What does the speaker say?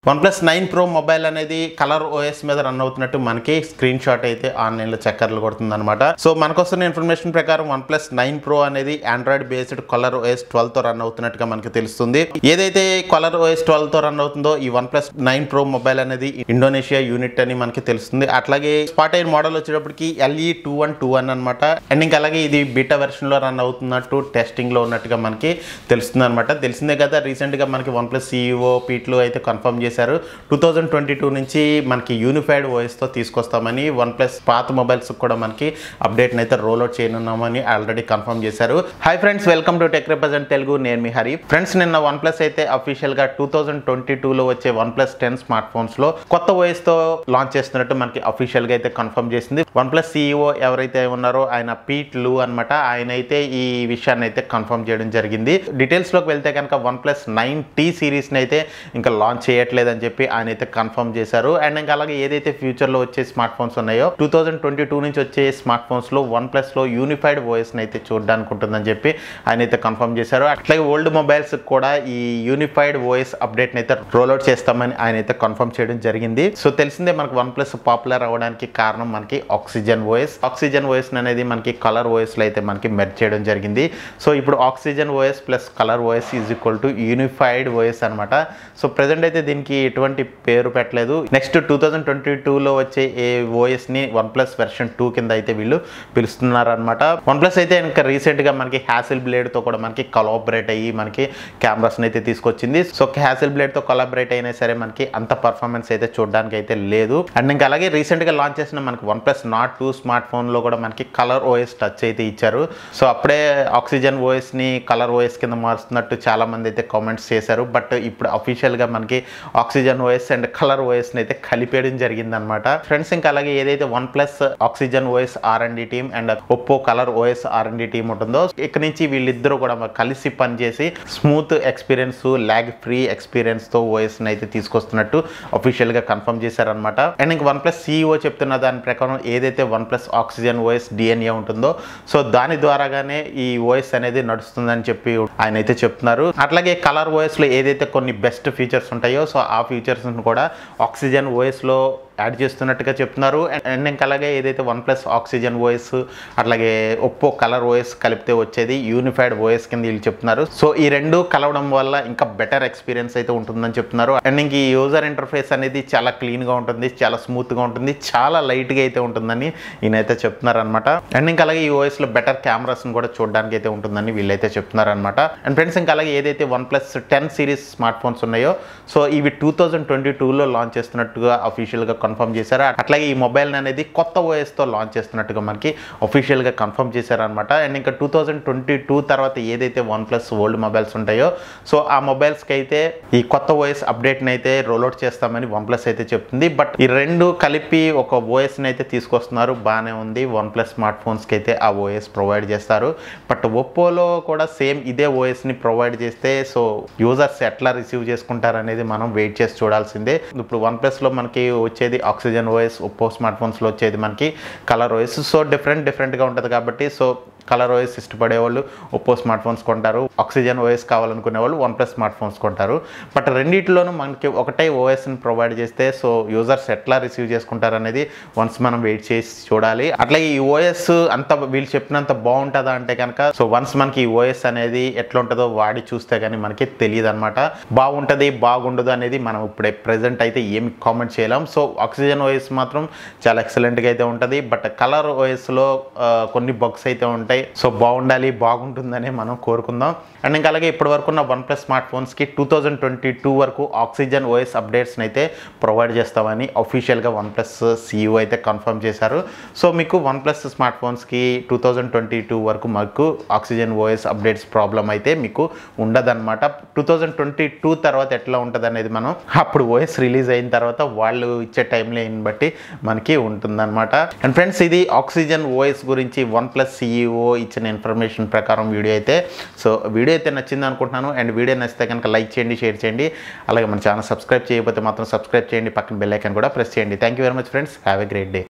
one plus nine pro mobile అనేది color OS మీద run అవుతున్నట్టు మనకి స్క్రీన్ షాట్ అయితే ఆన్లైన్లో చక్కర్లు కొడుతుంది అనమాట సో మనకు వస్తున్న ఇన్ఫర్మేషన్ ప్రకారం వన్ ప్లస్ నైన్ ప్రో అనేది Android based color OS twelve తో రన్ అవుతున్నట్టుగా మనకి తెలుస్తుంది ఏదైతే కలర్ ఓఎస్ ట్వెల్వ్ తో రన్ అవుతుందో ఈ one plus nine pro mobile అనేది ఇండోనేషియా యూనిట్ అని మనకి తెలుస్తుంది అట్లాగే స్పాట్ అయిన మోడల్ వచ్చేటప్పటికి LE two one two one అనమాట అండ్ ఇంకా అలాగే ఇది బీటా వెర్షన్ లో రన్ అవుతున్నట్టు టెస్టింగ్ లో ఉన్నట్టుగా మనకి తెలుస్తుంది అనమాట తెలిసిందే కదా రీసెంట్ గా మనకి వన్ ప్లస్ సిఇఓ పీట్లు అయితే కన్ఫర్మ్ చేశారు టూ థౌజండ్ ట్వంటీ టూ నుంచి మనకి యూనిఫైడ్ తో తీసుకొస్తామని వన్ ప్లస్ పాత మొబైల్స్ కూడా మనకి అప్డేట్ అయితే రోల్ అవుట్ చేయనున్నామని ఆల్రెడీ కన్ఫర్మ్ చేశారు hi friends welcome to tech represent Telugu నేను మీ హరి ఫ్రెండ్స్ నిన్న వన్ ప్లస్ అయితే అఫీషియల్ గా టూ థౌజండ్ ట్వంటీ టూలో వచ్చే one plus ten smart phones లో కొత్త OS తో లాంచ్ చేస్తున్నట్టు మనకి అఫీషియల్ గా అయితే కన్ఫర్మ్ చేసింది వన్ ప్లస్ సిఇఓ ఎవరైతే ఉన్నారో ఆయన పీట్ లూ అనమాట ఆయన అయితే ఈ విషయాన్ని అయితే కన్ఫర్మ్ చేయడం జరిగింది డీటెయిల్స్ లోకి వెళ్తే కనుక one plus nine T series ని అయితే ఇంకా లాంచ్ చేయట్లేదని చెప్పి ఆయన అయితే కన్ఫర్మ్ చేశారు అండ్ ఇంకా అలాగే ఏదైతే ఫ్యూచర్ లో వచ్చే స్మార్ట్ ఫోన్స్ ఉన్నాయో టూ థౌజండ్ ట్వంటీ టూ నుంచి వచ్చే స్మార్ట్ ఫోన్స్ లో వన్ ప్లస్ లో యూనిఫైడ్ ఓఎస్ ని అయితే చూడడానికి ఉంటుందని చెప్పి ఆయన అయితే కన్ఫర్మ్ చేశారు అట్లాగే ఓల్డ్ మొబైల్స్ కూడా ఈ యూనిఫైడ్ ఓఎస్ అప్డేట్ ని అయితే రోల్ అవుట్ చేస్తామని ఆయన అయితే కన్ఫర్మ్ చేయడం జరిగింది సో తెలిసిందే మనకు వన్ ప్లస్ పాపులర్ అవ్వడానికి కారణం మనకి ఆక్సిజన్ ఓఎస్ ఆక్సిజన్ ఓఎస్ అనేది మనకి కలర్ ఓఎస్ లో అయితే మనకి మెర్జ్ చేయడం జరిగింది సో ఇప్పుడు oxygen OS plus color OS is equal to unified OS అనమాట సో ప్రెసెంట్ అయితే దీనికి ఎటువంటి పేరు పెట్టలేదు నెక్స్ట్ టూ థౌజండ్ ట్వంటీ టూలో వచ్చే ఏ ఓఎస్ ని వన్ ప్లస్ వెర్షన్ టూ కింద అయితే వీళ్ళు పిలుస్తున్నారు అనమాట వన్ ప్లస్ అయితే ఇంకా రీసెంట్ గా మనకి హ్యాసిల్ బ్లేడ్ తో కూడా మనకి కొలాబరేట్ అయ్యి మనకి కెమెరాస్ అయితే తీసుకొచ్చింది సో హ్యాసిల్ బ్లేడ్ తో కొలాబరేట్ అయినా సరే మనకి అంత పర్ఫార్మెన్స్ అయితే చూడడానికి అయితే లేదు అండ్ ఇంకా అలాగే రీసెంట్ గా లాంచ్ చేసిన మనకి one plus Nord two smart phone లో కూడా మనకి కలర్ ఓఎస్ టచ్ అయితే ఇచ్చారు సో అప్పుడే ఆక్సిజన్ ఓఎస్ ని కలర్ ఓఎస్ కింద మారుస్తున్నట్టు చాలా మంది అయితే కామెంట్స్ చేశారు బట్ ఇప్పుడు అఫీషియల్ గా మనకి oxygen OS and color OS ని అయితే కలిపేయడం జరిగింది అనమాట ఫ్రెండ్స్ ఇంకా అలాగే ఏదైతే one plus oxygen OS R and team and Oppo color OS R and team ఉంటుందో ఇక్కడ నుంచి వీళ్ళిద్దరూ కూడా కలిసి పనిచేసి smooth experience lag free experience తో ఓఎస్ అయితే తీసుకొస్తున్నట్టు అఫీషియల్ గా కన్ఫర్మ్ చేశారనమాట అండ్ ఇంక వన్ ప్లస్ సిఇఓ చెప్తున్న దాని ప్రకారం ఏదైతే one plus oxygen OS DNA ఉంటుందో సో దాని ద్వారాగానే ఈ ఓఎస్ అనేది నడుస్తుందని చెప్పి ఆయన అయితే చెప్తున్నారు అట్లాగే కలర్ ఓఎస్ లో ఏదైతే కొన్ని బెస్ట్ ఫీచర్స్ ఉంటాయో సో ఆ ఫీచర్స్ కూడా ఆక్సిజన్ ఓఎస్ లో యాడ్ చేస్తున్నట్టుగా చెప్తున్నారు అండ్ ఇంకా అలాగే ఏదైతే వన్ ప్లస్ ఆక్సిజన్ ఓఎస్ అట్లాగే ఒప్పో కలర్ ఓఎస్ కలిపితే వచ్చేది యూనిఫైడ్ ఓఎస్ కింద వీళ్ళు చెప్తున్నారు సో ఈ రెండు కలవడం వల్ల ఇంకా బెటర్ ఎక్స్పీరియన్స్ అయితే ఉంటుందని చెప్తున్నారు అండ్ ఇంక ఈ యూజర్ ఇంటర్ఫేస్ అనేది చాలా క్లీన్గా ఉంటుంది చాలా స్మూత్గా ఉంటుంది చాలా లైట్గా అయితే ఉంటుందని ఈయనైతే చెప్తున్నారు అనమాట అండ్ ఇంకా అలాగే ఈ ఓఎస్లో బెటర్ కెమెరాస్ని కూడా చూడడానికి అయితే ఉంటుందని వీళ్ళైతే చెప్తున్నారు అనమాట అండ్ ఫ్రెండ్స్ ఇంకా అలాగే ఏదైతే one plus ten series smart phones ఉన్నాయో సో ఇవి టూ థౌజండ్ ట్వంటీ టూలో లాంచ్ చేస్తున్నట్టుగా అఫీషియల్గా కన్ఫర్మ్ చేశారు అట్లాగే ఈ మొబైల్ అనేది కొత్త ఓఎస్తో లాంచ్ చేస్తున్నట్టుగా మనకి అఫీషియల్గా కన్ఫర్మ్ చేశారనమాట అండ్ ఇంకా టూ థౌజండ్ ట్వంటీ టూ తర్వాత ఏదైతే వన్ ప్లస్ ఓల్డ్ మొబైల్స్ ఉంటాయో సో ఆ మొబైల్స్కి అయితే ఈ కొత్త ఓఎస్ అప్డేట్ని అయితే రోల్అవుట్ చేస్తామని వన్ ప్లస్ అయితే చెప్తుంది బట్ ఈ రెండు కలిపి ఒక ఓఎస్ని అయితే తీసుకొస్తున్నారు బాగానే ఉంది వన్ ప్లస్ స్మార్ట్ ఫోన్స్కి అయితే ఆ ఓఎస్ ప్రొవైడ్ చేస్తారు బట్ ఒప్పోలో కూడా సేమ్ ఇదే ఓఎస్ని ప్రొవైడ్ చేస్తే సో యూజర్స్ ఎట్లా రిసీవ్ చేసుకుంటారనేది మనం వెయిట్ చేసి చూడాల్సిందే ఇప్పుడు వన్ ప్లస్లో మనకి వచ్చేది ఆక్సిజన్ ఓఎస్ ఒప్పో స్మార్ట్ ఫోన్స్లో వచ్చేది మనకి కలర్ ఓఎస్ సో డిఫరెంట్ డిఫరెంట్గా ఉంటుంది కాబట్టి సో కలర్ ఓఎస్ ఇష్టపడే వాళ్ళు ఒప్పో స్మార్ట్ ఫోన్స్ కొంటారు ఆక్సిజన్ ఓఎస్ కావాలనుకునే వాళ్ళు వన్ ప్లస్ స్మార్ట్ ఫోన్స్ కొంటారు బట్ రెండిట్లోనూ మనకి ఒకటే ఓఎస్ని ప్రొవైడ్ చేస్తే సో యూజర్స్ ఎట్లా రిసీవ్ చేసుకుంటారు అనేది వన్స్ మనం వెయిట్ చేసి చూడాలి అట్లా ఈ ఓఎస్ అంత వీళ్ళు చెప్పినంత బాగుంటుందా అంటే కనుక సో వన్స్ మనకి ఈ ఓఎస్ అనేది ఎట్లా ఉంటుందో వాడి చూస్తే కానీ మనకి తెలియదు అనమాట బాగుంటుంది బాగుండదు అనేది మనం ఇప్పుడే ప్రెసెంట్ అయితే ఏమి కామెంట్ చేయలేం సో ఆక్సిజన్ ఓఎస్ మాత్రం చాలా ఎక్సలెంట్గా అయితే ఉంటుంది బట్ కలర్ ఓఎస్లో కొన్ని బగ్స్ అయితే ఉంటాయి సో బాగుండాలి బాగుంటుందని మనం కోరుకుందాం అండ్ ఇంకా అలాగే ఇప్పటి వరకు ఉన్న వన్ ప్లస్ స్మార్ట్ ఫోన్స్కి టూ థౌజండ్ ట్వంటీ టూ వరకు ఆక్సిజన్ ఓఎస్ అప్డేట్స్ని అయితే ప్రొవైడ్ చేస్తామని అఫీషియల్గా వన్ ప్లస్ సిఇఓ అయితే కన్ఫర్మ్ చేశారు సో మీకు వన్ ప్లస్ స్మార్ట్ ఫోన్స్కి టూ థౌజండ్ ట్వంటీ టూ వరకు మాకు ఆక్సిజన్ ఓఎస్ అప్డేట్స్ ప్రాబ్లం అయితే మీకు ఉండదన్నమాట టూ థౌజండ్ ట్వంటీ టూ తర్వాత ఎట్లా ఉంటుంది అనేది మనం అప్పుడు ఓఎస్ రిలీజ్ అయిన తర్వాత వాళ్ళు ఇచ్చే టైం లైన్ బట్టి మనకి ఉంటుందన్నమాట అండ్ ఫ్రెండ్స్ ఇది ఆక్సిజన్ ఓఎస్ గురించి వన్ ప్లస్ సిఇఓ ఇచ్చిన ఇన్ఫర్మేషన్ ప్రకారం వీడియో అయితే సో వీడియో అయితే నచ్చింది అనుకుంటున్నాను అండ్ వీడియో నచ్చితే కనుక లైక్ చేయండి షేర్ చేయండి అలాగే మన ఛానల్ సబ్స్క్రైబ్ చేయకపోతే మాత్రం సబ్స్క్రైబ్ చేయండి పక్కన బెల్ ఐకాన్ కూడా ప్రెస్ చేయండి thank you very much friends have a great day